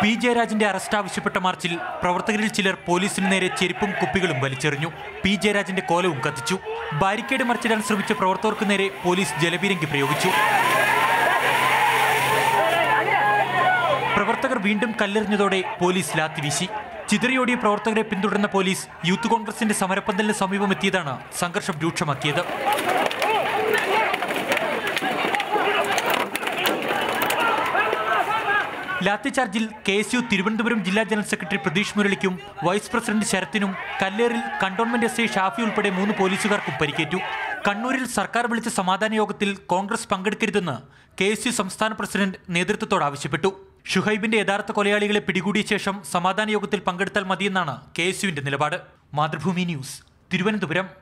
P ജയരാജന്റെ arrest ആവശ്യപ്പെട്ട മാർച്ചിൽ പ്രവർത്തകരിൽ ചിലർ പോലീസിന് നേരെ ചെരുപ്പും കുപ്പികളും വലിച്ചെറിഞ്ഞു പി ജയരാജന്റെ കോലവും കത്തിച്ചു ബാരിക്കേഡ് മറിച്ചിടാൻ ശ്രമിച്ച പ്രവർത്തകർക്ക് നേരെ പോലീസ് ജലപീരങ്കി പ്രയോഗിച്ചു പ്രവർത്തകർ വീണ്ടും കല്ലെറിഞ്ഞതോടെ പോലീസ് ലാത്തി വീശി ചിതറിയോടിയ പ്രവർത്തകരെ പിന്തുടർന്ന പോലീസ് യൂത്ത് കോൺഗ്രസിന്റെ സമരപ്പന്തലിന് സമീപമെത്തിയതാണ് സംഘർഷം രൂക്ഷമാക്കിയത് ലാത്തിചാർജിൽ കെ എസ് യു തിരുവനന്തപുരം ജില്ലാ ജനറൽ സെക്രട്ടറി പ്രതീഷ് മുരളിക്കും വൈസ് പ്രസിഡന്റ് ശരത്തിനും കല്ലേറിൽ കണ്ടോൺമെന്റ് എസ് ഐ ഷാഫി ഉൾപ്പെടെ മൂന്ന് പോലീസുകാർക്കും പരിക്കേറ്റു കണ്ണൂരിൽ സർക്കാർ വിളിച്ച സമാധാന യോഗത്തിൽ കോൺഗ്രസ് പങ്കെടുക്കരുതെന്ന് കെ എസ് യു സംസ്ഥാന പ്രസിഡന്റ് നേതൃത്വത്തോട് ആവശ്യപ്പെട്ടു ഷുഹൈബിന്റെ യഥാർത്ഥ കൊലയാളികളെ പിടികൂടിയ ശേഷം സമാധാന യോഗത്തിൽ പങ്കെടുത്താൽ മതിയെന്നാണ് കെ എസ് യുവിന്റെ നിലപാട് മാതൃഭൂമി ന്യൂസ് തിരുവനന്തപുരം